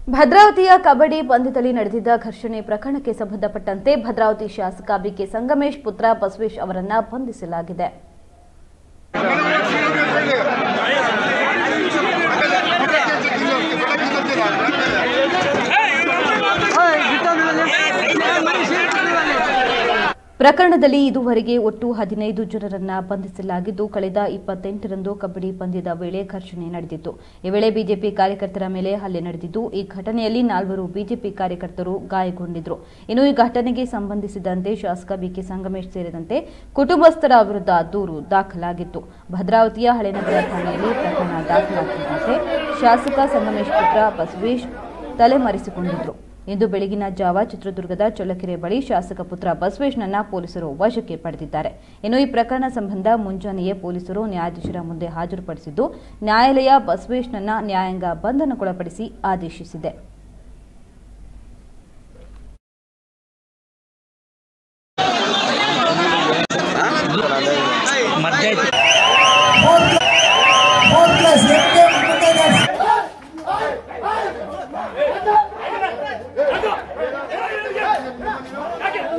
ಭದ್ರಾವತಿಯ ಕಬಡ್ಡಿ ಪಂದ್ಯದಲ್ಲಿ ನಡೆದಿದ್ದ ಘರ್ಷಣೆ ಪ್ರಕರಣಕ್ಕೆ ಸಂಬಂಧಪಟ್ಟಂತೆ ಭದ್ರಾವತಿ ಶಾಸಕ ಬಿಕೆ ಸಂಗಮೇಶ್ ಪುತ್ರ ಬಸವೇಶ್ ಅವರನ್ನ ಬಂಧಿಸಲಾಗಿದೆ ಪ್ರಕರಣದಲ್ಲಿ ಇದುವರೆಗೆ ಒಟ್ಟು ಹದಿನೈದು ಜನರನ್ನ ಬಂಧಿಸಲಾಗಿದ್ದು ಕಳೆದ ಇಪ್ಪತ್ತೆಂಟರಂದು ಕಬಡ್ಡಿ ಪಂದ್ಯದ ವೇಳೆ ಘರ್ಷಣೆ ನಡೆದಿತ್ತು ಈ ವೇಳೆ ಬಿಜೆಪಿ ಕಾರ್ಯಕರ್ತರ ಮೇಲೆ ಹಲ್ಲೆ ನಡೆದಿದ್ದು ಈ ಘಟನೆಯಲ್ಲಿ ನಾಲ್ವರು ಬಿಜೆಪಿ ಕಾರ್ಯಕರ್ತರು ಗಾಯಗೊಂಡಿದ್ರು ಇನ್ನು ಈ ಘಟನೆಗೆ ಸಂಬಂಧಿಸಿದಂತೆ ಶಾಸಕ ಬಿಕೆ ಸಂಗಮೇಶ್ ಸೇರಿದಂತೆ ಕುಟುಂಬಸ್ಥರ ವಿರುದ್ಧ ದೂರು ದಾಖಲಾಗಿತ್ತು ಭದ್ರಾವತಿಯ ಹಳೆನಗರ ಠಾಣೆಯಲ್ಲಿ ಪ್ರಕರಣ ದಾಖಲಾಗಿದ್ದಂತೆ ಶಾಸಕ ಸಂಗಮೇಶ್ ಪುತ್ರ ಬಸವೇಶ್ ತಲೆಮರೆಸಿಕೊಂಡಿದ್ರು ಇಂದು ಬೆಳಗಿನ ಜಾವ ಚಿತ್ರದುರ್ಗದ ಚಳ್ಳಕೆರೆ ಬಳಿ ಶಾಸಕ ಪುತ್ರ ಬಸವೇಶ್ನನ್ನ ಪೊಲೀಸರು ವಶಕ್ಕೆ ಪಡೆದಿದ್ದಾರೆ ಇನ್ನು ಈ ಪ್ರಕರಣ ಸಂಬಂಧ ಮುಂಜಾನೆಯೇ ಪೊಲೀಸರು ನ್ಯಾಯಾಧೀಶರ ಮುಂದೆ ಹಾಜರುಪಡಿಸಿದ್ದು ನ್ಯಾಯಾಲಯ ಬಸವೇಶ್ನನ್ನ ನ್ಯಾಯಾಂಗ ಬಂಧನಕ್ಕೊಳಪಡಿಸಿ ಆದೇಶಿಸಿದೆ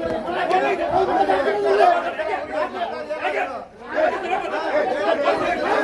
Hey!